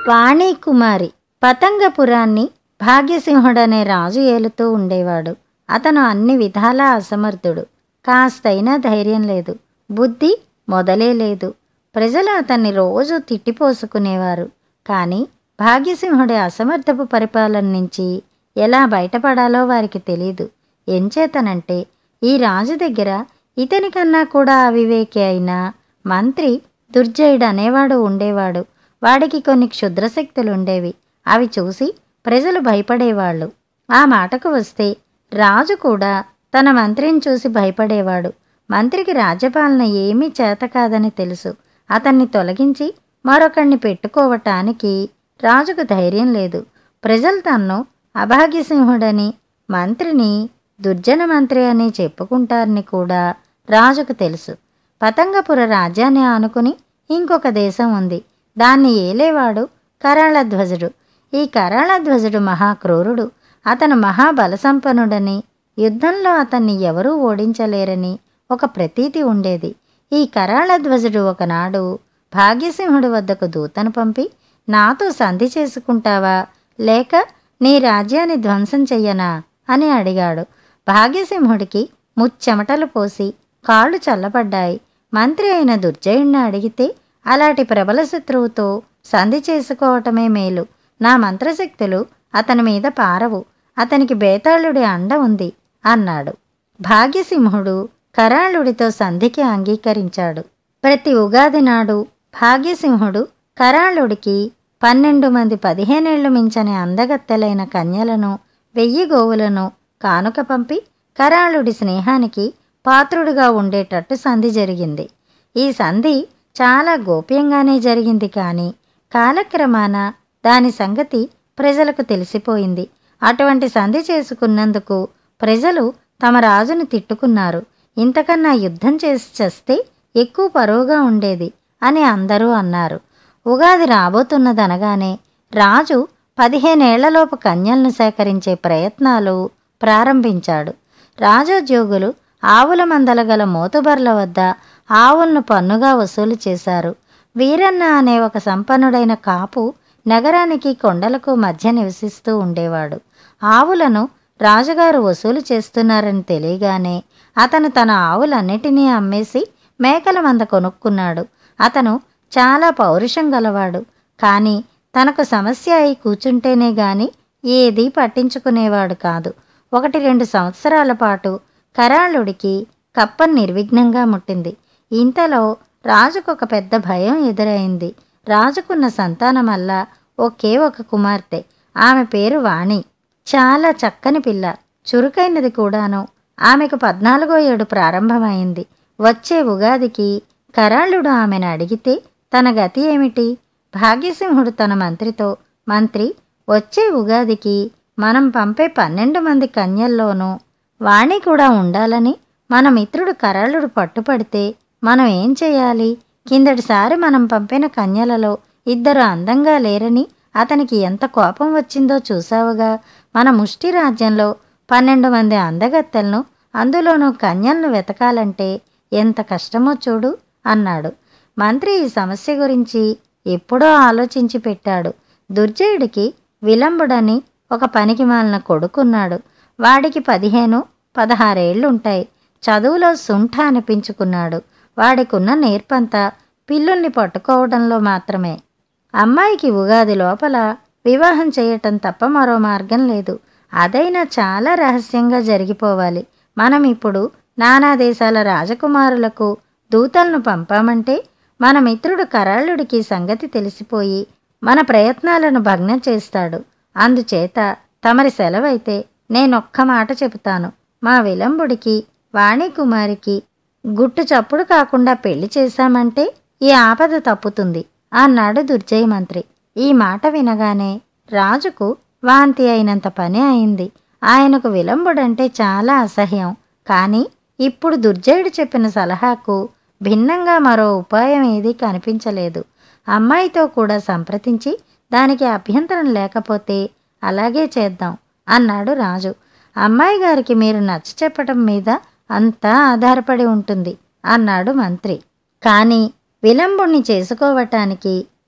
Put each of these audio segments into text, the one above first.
వాణి కుమారి పతంగపురాన్ని భాగ్యసింహుడనే రాజు ఏలుతూ ఉండేవాడు అతను అన్ని విధాలా అసమర్థుడు కాస్తైనా ధైర్యం లేదు బుద్ధి మొదలే లేదు ప్రజలు అతన్ని రోజు తిట్టిపోసుకునేవారు కానీ భాగ్యసింహుడి అసమర్థపు పరిపాలన నుంచి ఎలా బయటపడాలో వారికి తెలీదు ఎంచేతనంటే ఈ రాజు దగ్గర ఇతని కన్నా కూడా అవివేకి అయిన మంత్రి దుర్జయుడు అనేవాడు ఉండేవాడు వాడికి కొన్ని క్షుద్రశక్తులుండేవి అవి చూసి ప్రజలు భయపడేవాళ్ళు ఆ మాటకు వస్తే రాజు కూడా తన మంత్రిని చూసి భయపడేవాడు మంత్రికి రాజ్యపాలన ఏమీ చేత కాదని తెలుసు అతన్ని తొలగించి మరొకడిని పెట్టుకోవటానికి రాజుకు ధైర్యం లేదు ప్రజలు తన్ను అభాగ్యసింహుడని మంత్రిని దుర్జన మంత్రి అని చెప్పుకుంటారని కూడా రాజుకు తెలుసు పతంగపుర రాజ్యాన్ని ఆనుకుని ఇంకొక దేశం ఉంది దాన్ని ఏలేవాడు కరాళధ్వజుడు ఈ కరాళధ్వజుడు మహాక్రూరుడు అతను మహాబలసంపన్నుడని యుద్ధంలో అతన్ని ఎవరూ ఓడించలేరని ఒక ప్రతీతి ఉండేది ఈ కరాళధ్వజుడు ఒకనాడు భాగ్యసింహుడి వద్దకు దూతను పంపి నాతో సంధి చేసుకుంటావా లేక నీ రాజ్యాన్ని ధ్వంసం చెయ్యనా అని అడిగాడు భాగ్యసింహుడికి ముచ్చెమటలు పోసి కాళ్ళు చల్లబడ్డాయి మంత్రి అయిన దుర్జయుణ్ణి అడిగితే అలాంటి ప్రబల శత్రువుతో సంధి చేసుకోవటమే మేలు నా మంత్రశక్తులు అతని మీద పారవు అతనికి బేతాళుడి అండ ఉంది అన్నాడు భాగ్యసింహుడు కరాళుడితో సంధికి అంగీకరించాడు ప్రతి ఉగాది నాడు భాగ్యసింహుడు కరాళుడికి పన్నెండు మంది పదిహేనేళ్లు మించని అందగత్తెలైన కన్యలను వెయ్యి గోవులను కానుక పంపి కరాళుడి స్నేహానికి పాత్రుడిగా ఉండేటట్టు సంధి జరిగింది ఈ సంధి చాలా గోప్యంగానే జరిగింది కానీ కాలక్రమాన దాని సంగతి ప్రజలకు తెలిసిపోయింది అటువంటి సంధి చేసుకున్నందుకు ప్రజలు తమ రాజును తిట్టుకున్నారు ఇంతకన్నా యుద్ధం చేసి చస్తే ఎక్కువ పరువుగా ఉండేది అని అందరూ అన్నారు ఉగాది రాబోతున్నదనగానే రాజు పదిహేనేళ్లలోపు కన్యలను సేకరించే ప్రయత్నాలు ప్రారంభించాడు రాజోద్యోగులు ఆవుల మందల గల మోతుబర్ల వద్ద ఆవులను పన్నుగా వసూలు చేశారు వీరన్న అనే ఒక సంపన్నుడైన కాపు నగరానికి కొండలకు మధ్య నివసిస్తూ ఉండేవాడు ఆవులను రాజుగారు వసూలు చేస్తున్నారని తెలియగానే అతను తన ఆవులన్నిటినీ అమ్మేసి మేకల మంద కొనుక్కున్నాడు అతను చాలా పౌరుషం గలవాడు కానీ తనకు సమస్య అయి కూర్చుంటేనే గాని ఏదీ పట్టించుకునేవాడు కాదు ఒకటి రెండు సంవత్సరాల పాటు కరాళుడికి కప్పం నిర్విఘ్నంగా ముట్టింది ఇంతలో రాజుకు ఒక పెద్ద భయం ఎదురైంది రాజుకున్న సంతానమల్లా ఒకే ఒక కుమార్తె ఆమె పేరు వాణి చాలా చక్కని పిల్ల చురుకైనది కూడాను ఆమెకు పద్నాలుగో ఏడు ప్రారంభమైంది వచ్చే ఉగాదికి కరాళుడు ఆమెను అడిగితే తన గతి ఏమిటి భాగ్యసింహుడు తన మంత్రితో మంత్రి వచ్చే ఉగాదికి మనం పంపే పన్నెండు మంది కన్యల్లోనూ వాణి కూడా ఉండాలని మన మిత్రుడు కరాళుడు పట్టుపడితే మనం ఏం చేయాలి కిందటిసారి మనం పంపిన కన్యలలో ఇద్దరు అందంగా లేరని అతనికి ఎంత కోపం వచ్చిందో చూసావుగా మన ముష్టి రాజ్యంలో పన్నెండు మంది అందగత్తెలను అందులోనూ కన్యలను వెతకాలంటే ఎంత కష్టమో చూడు అన్నాడు మంత్రి ఈ సమస్య గురించి ఎప్పుడో ఆలోచించి పెట్టాడు దుర్జయుడికి విలంబుడని ఒక పనికి మాలిన కొడుకున్నాడు వాడికి పదిహేను పదహారేళ్లుంటాయి చదువులో సుంఠ అనిపించుకున్నాడు వాడికున్న నేర్పంతా పిల్లుల్ని పట్టుకోవడంలో మాత్రమే అమ్మాయికి ఉగాది లోపల వివాహం చేయటం తప్ప మరో మార్గం లేదు అదైనా చాలా రహస్యంగా జరిగిపోవాలి మనం ఇప్పుడు నానా దేశాల రాజకుమారులకు దూతలను పంపామంటే మన మిత్రుడు కరాళుడికి సంగతి తెలిసిపోయి మన ప్రయత్నాలను భగ్నం చేస్తాడు అందుచేత తమరి సెలవైతే నేనొక్క మాట చెబుతాను మా విలంబుడికి వాణికుమారికి గుట్టు చప్పుడు కాకుండా పెళ్లి చేశామంటే ఈ ఆపద తప్పుతుంది అన్నాడు దుర్జయ మంత్రి ఈ మాట వినగానే రాజుకు వాంతి అయినంత పని అయింది ఆయనకు విలంబుడంటే చాలా అసహ్యం కానీ ఇప్పుడు దుర్జయుడు చెప్పిన సలహాకు భిన్నంగా మరో ఉపాయం ఏదీ కనిపించలేదు అమ్మాయితో కూడా సంప్రదించి దానికి అభ్యంతరం లేకపోతే అలాగే చేద్దాం అన్నాడు రాజు అమ్మాయి గారికి మీరు నచ్చ చెప్పటం మీద అంతా ఆధారపడి ఉంటుంది అన్నాడు మంత్రి కానీ విలంబుణ్ణి చేసుకోవటానికి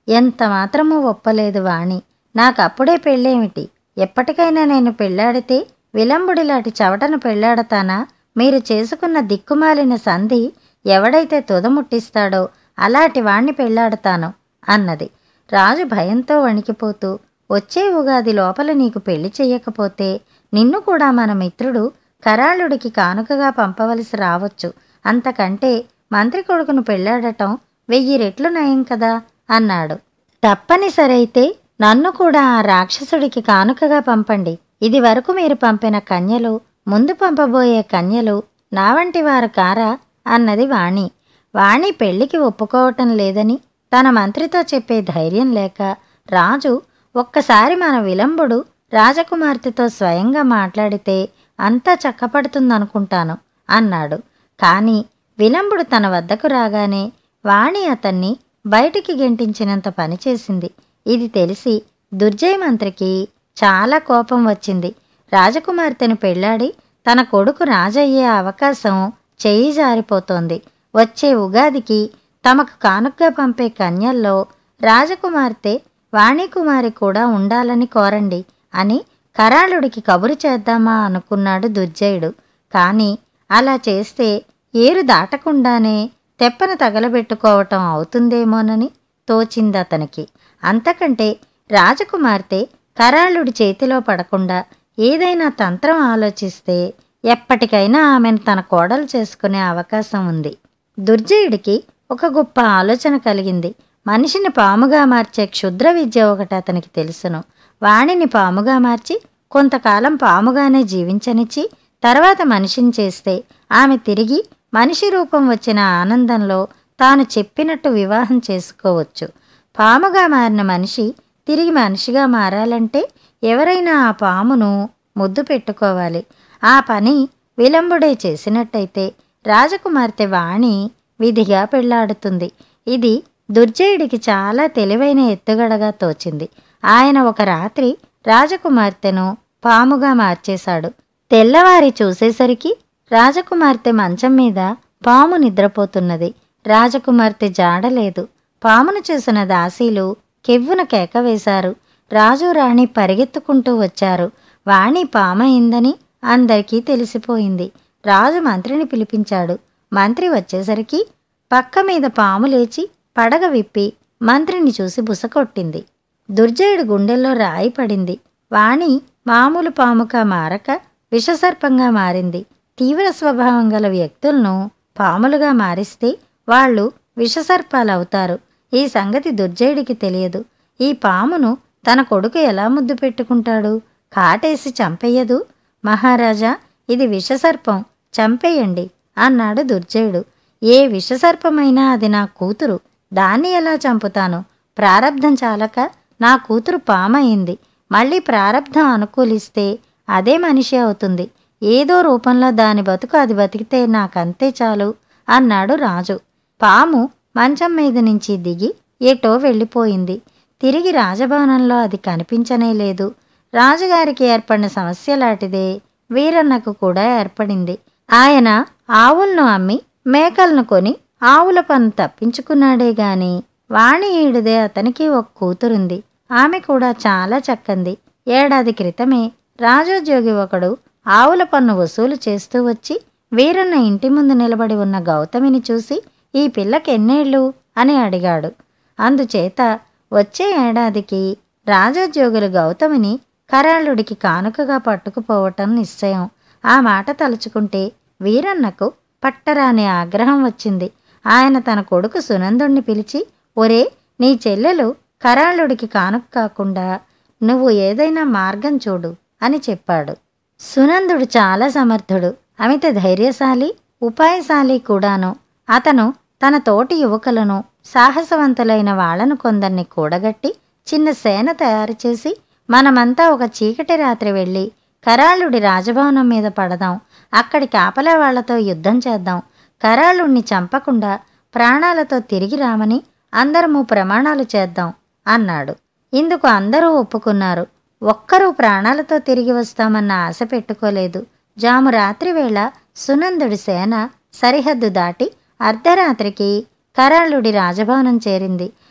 ఎంత మాత్రమూ ఒప్పలేదు వాణి నాకప్పుడే పెళ్ళేమిటి ఎప్పటికైనా నేను పెళ్ళాడితే విలంబుడిలాంటి చవటను పెళ్ళాడతానా మీరు చేసుకున్న దిక్కుమాలిన సంధి ఎవడైతే తుదముట్టిస్తాడో అలాంటి వాణ్ణి పెళ్ళాడతాను అన్నది రాజు భయంతో వణికిపోతూ వచ్చే ఉగాది లోపల నీకు పెళ్లి చెయ్యకపోతే నిన్ను కూడా మన మిత్రుడు కరాళుడికి కానుకగా పంపవలసి రావచ్చు అంతకంటే మంత్రి కొడుకును పెళ్ళాడటం వెయ్యి రెట్లు నయం కదా అన్నాడు తప్పనిసరైతే నన్ను కూడా ఆ రాక్షసుడికి కానుకగా పంపండి ఇది వరకు మీరు పంపిన కన్యలు ముందు పంపబోయే కన్యలు నా వంటి వారు కారా అన్నది వాణి వాణి పెళ్లికి ఒప్పుకోవటం లేదని తన మంత్రితో చెప్పే ధైర్యం లేక రాజు ఒక్కసారి మన విలంబుడు రాజకుమార్తెతో స్వయంగా మాట్లాడితే అంతా చక్కపడుతుందనుకుంటాను అన్నాడు కానీ విలంబుడు తన వద్దకు రాగానే వాణి అతన్ని బయటికి గెంటించినంత పనిచేసింది ఇది తెలిసి దుర్జయ మంత్రికి చాలా కోపం వచ్చింది రాజకుమార్తెను పెళ్ళాడి తన కొడుకు రాజయ్యే అవకాశం చెయ్యి జారిపోతోంది వచ్చే ఉగాదికి తమకు కానుకగా పంపే కన్యల్లో రాజకుమార్తె వాణికుమారి కూడా ఉండాలని కోరండి అని కరాళుడికి కబురు చేద్దామా అనుకున్నాడు దుర్జయుడు కానీ అలా చేస్తే ఏరు దాటకుండానే తెప్పన తగలబెట్టుకోవటం అవుతుందేమోనని తోచింది అతనికి అంతకంటే రాజకుమార్తె కరాళుడి చేతిలో పడకుండా ఏదైనా తంత్రం ఆలోచిస్తే ఎప్పటికైనా ఆమెను తన కోడలు చేసుకునే అవకాశం ఉంది దుర్జయుడికి ఒక గొప్ప ఆలోచన కలిగింది మనిషిని పాముగా మార్చే క్షుద్ర విద్య ఒకటి అతనికి తెలుసును వాణిని పాముగా మార్చి కొంతకాలం పాముగానే జీవించనిచ్చి తర్వాత మనిషిని చేస్తే ఆమె తిరిగి మనిషి రూపం వచ్చిన ఆనందంలో తాను చెప్పినట్టు వివాహం చేసుకోవచ్చు పాముగా మారిన మనిషి తిరిగి మనిషిగా మారాలంటే ఎవరైనా ఆ పామును ముద్దు పెట్టుకోవాలి ఆ పని విలంబుడే చేసినట్టయితే రాజకుమార్తె వాణి విధిగా పెళ్లాడుతుంది ఇది దుర్జయుడికి చాలా తెలివైన ఎత్తుగడగా తోచింది ఆయన ఒక రాత్రి రాజకుమార్తెను పాముగా మార్చేశాడు తెల్లవారి చూసేసరికి రాజకుమార్తె మంచం మీద పాము నిద్రపోతున్నది రాజకుమార్తె జాడలేదు పామును చూసిన దాసీలు కెవ్వున కేక వేశారు రాజు రాణి పరిగెత్తుకుంటూ వచ్చారు వాణి పామైందని అందరికీ తెలిసిపోయింది రాజు మంత్రిని పిలిపించాడు మంత్రి వచ్చేసరికి పక్క మీద పాము లేచి పడగ విప్పి మంత్రిని చూసి బుసకొట్టింది దుర్జయుడు గుండెల్లో రాయి పడింది వాణి మామూలు పాముగా మారక విషసర్పంగా మారింది తీవ్ర స్వభావం గల వ్యక్తులను పాములుగా మారిస్తే వాళ్ళు విషసర్పాలవుతారు ఈ సంగతి దుర్జయుడికి తెలియదు ఈ పామును తన కొడుకు ఎలా ముద్దు పెట్టుకుంటాడు కాటేసి చంపెయ్యదు మహారాజా ఇది విషసర్పం చంపేయండి అన్నాడు దుర్జయుడు ఏ విషసర్పమైనా అది నా కూతురు దాన్ని ఎలా చంపుతాను ప్రారబ్ధం చాలక నా కూతురు పామయింది మళ్ళీ ప్రారబ్ధం అనుకూలిస్తే అదే మనిషి అవుతుంది ఏదో రూపంలో దాని బతుకు అది బతికితే నాకంతే చాలు అన్నాడు రాజు పాము మంచం మీద నుంచి దిగి ఎటో వెళ్ళిపోయింది తిరిగి రాజభవనంలో అది కనిపించనే లేదు రాజుగారికి ఏర్పడిన సమస్య లాంటిదే వీరన్నకు కూడా ఏర్పడింది ఆయన ఆవులను అమ్మి మేకలను కొని ఆవుల పన్ను తప్పించుకున్నాడే గాని వాణి ఈడుదే అతనికి ఒక కూతురుంది ఆమె కూడా చాలా చక్కంది ఏడాది క్రితమే రాజోద్యోగి ఒకడు ఆవుల పన్ను వసూలు చేస్తూ వచ్చి వీరన్న ఇంటి ముందు నిలబడి ఉన్న గౌతమిని చూసి ఈ పిల్లకి ఎన్నేళ్ళు అని అడిగాడు అందుచేత వచ్చే ఏడాదికి రాజోద్యోగులు గౌతమిని కరాళుడికి కానుకగా పట్టుకుపోవటం నిశ్చయం ఆ మాట తలుచుకుంటే వీరన్నకు పట్టరాని ఆగ్రహం వచ్చింది ఆయన తన కొడుకు సునందుణ్ణి పిలిచి ఒరే నీ చెల్లెలు కరాళుడికి కానుక కాకుండా నువ్వు ఏదైనా మార్గం చూడు అని చెప్పాడు సునందుడు చాలా సమర్థుడు అమిత ధైర్యశాలి ఉపాయశాలి కూడాను అతను తన తోటి యువకులను సాహసవంతులైన వాళ్లను కొందరిని కూడగట్టి చిన్న సేన తయారు చేసి మనమంతా ఒక చీకటి రాత్రి వెళ్ళి కరాళుడి రాజభవనం మీద పడదాం అక్కడి కాపలా వాళ్లతో యుద్ధం చేద్దాం కరాళుణ్ణి చంపకుండా ప్రాణాలతో తిరిగి రామని అందరము ప్రమాణాలు చేద్దాం అన్నాడు ఇందుకు అందరూ ఒప్పుకున్నారు ఒక్కరూ ప్రాణాలతో తిరిగి వస్తామన్న ఆశ పెట్టుకోలేదు జాము రాత్రి వేళ సునందుడి సేన సరిహద్దు దాటి అర్ధరాత్రికి కరాళుడి రాజభవనం చేరింది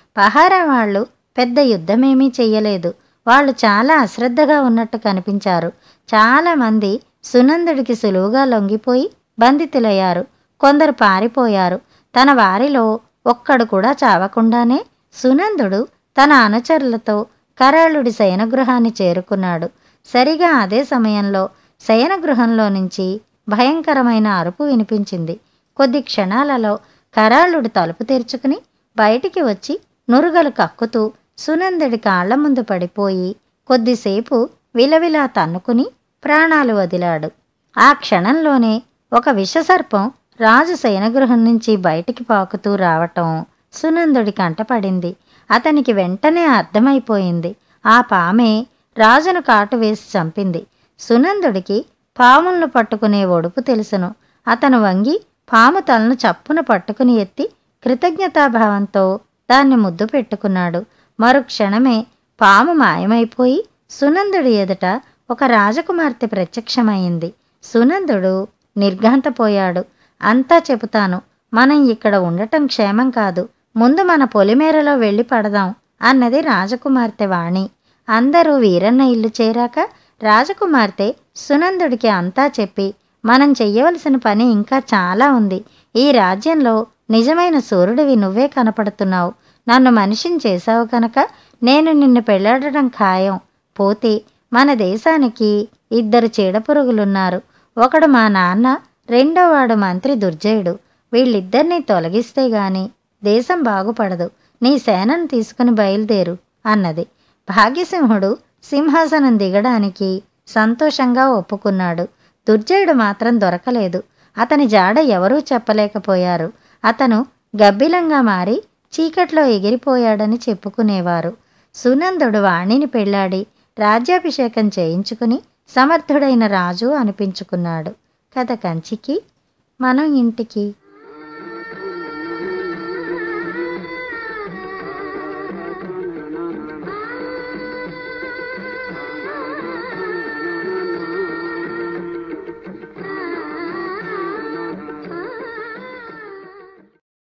పహారా వాళ్ళు పెద్ద యుద్ధమేమీ చెయ్యలేదు వాళ్ళు చాలా అశ్రద్ధగా ఉన్నట్టు కనిపించారు చాలామంది సునందుడికి సులువుగా లొంగిపోయి బంధితులయ్యారు కొందరు పారిపోయారు తన వారిలో ఒక్కడు కూడా చావకుండానే సునందుడు తన అనుచరులతో కరాళుడి శయనగృహాన్ని చేరుకున్నాడు సరిగా అదే సమయంలో శయనగృహంలో నుంచి భయంకరమైన అరుపు వినిపించింది కొద్ది క్షణాలలో కరాళుడు తలుపు తెరుచుకుని బయటికి వచ్చి నురుగలు కక్కుతూ సునందుడి కాళ్ల ముందు పడిపోయి కొద్దిసేపు విలవిలా తన్నుకుని ప్రాణాలు వదిలాడు ఆ క్షణంలోనే ఒక విషసర్పం రాజు శయనగృహం నుంచి బయటికి పాకుతూ రావటం సునందుడి కంటపడింది అతనికి వెంటనే అర్థమైపోయింది ఆ పామే రాజును కాటు వేసి చంపింది సునందుడికి పాములను పట్టుకునే ఒడుపు తెలుసును అతను వంగి పాము తలను చప్పున పట్టుకుని ఎత్తి కృతజ్ఞతాభావంతో దాన్ని ముద్దు పెట్టుకున్నాడు మరుక్షణమే పాము మాయమైపోయి సునందుడి ఎదుట ఒక రాజకుమార్తె ప్రత్యక్షమైంది సునందుడు నిర్ఘాంతపోయాడు అంతా చెబుతాను మనం ఇక్కడ ఉండటం క్షేమం కాదు ముందు మన పొలిమేరలో వెళ్ళి పడదాం అన్నది రాజకుమార్తె వాణి అందరూ వీరన్న ఇల్లు చేరాక రాజకుమార్తె సునందుడికి అంతా చెప్పి మనం చెయ్యవలసిన పని ఇంకా చాలా ఉంది ఈ రాజ్యంలో నిజమైన సూర్యుడివి నువ్వే కనపడుతున్నావు నన్ను మనిషిని చేశావు కనుక నేను నిన్ను పెళ్ళాడటం ఖాయం పోతే మన దేశానికి ఇద్దరు చీడపురుగులున్నారు ఒకడు మా నాన్న రెండోవాడు మంత్రి దుర్జయుడు వీళ్ళిద్దరినీ తొలగిస్తే గాని దేశం బాగుపడదు నీ సేనను తీసుకుని బయలుదేరు అన్నది భాగ్యసింహుడు సింహాసనం దిగడానికి సంతోషంగా ఒప్పుకున్నాడు దుర్జయుడు మాత్రం దొరకలేదు అతని జాడ ఎవరూ చెప్పలేకపోయారు అతను గబ్బిలంగా మారి చీకట్లో ఎగిరిపోయాడని చెప్పుకునేవారు సునందుడు వాణిని పెళ్ళాడి రాజ్యాభిషేకం చేయించుకుని సమర్థుడైన రాజు అనిపించుకున్నాడు కథ కంచికి మనం ఇంటికి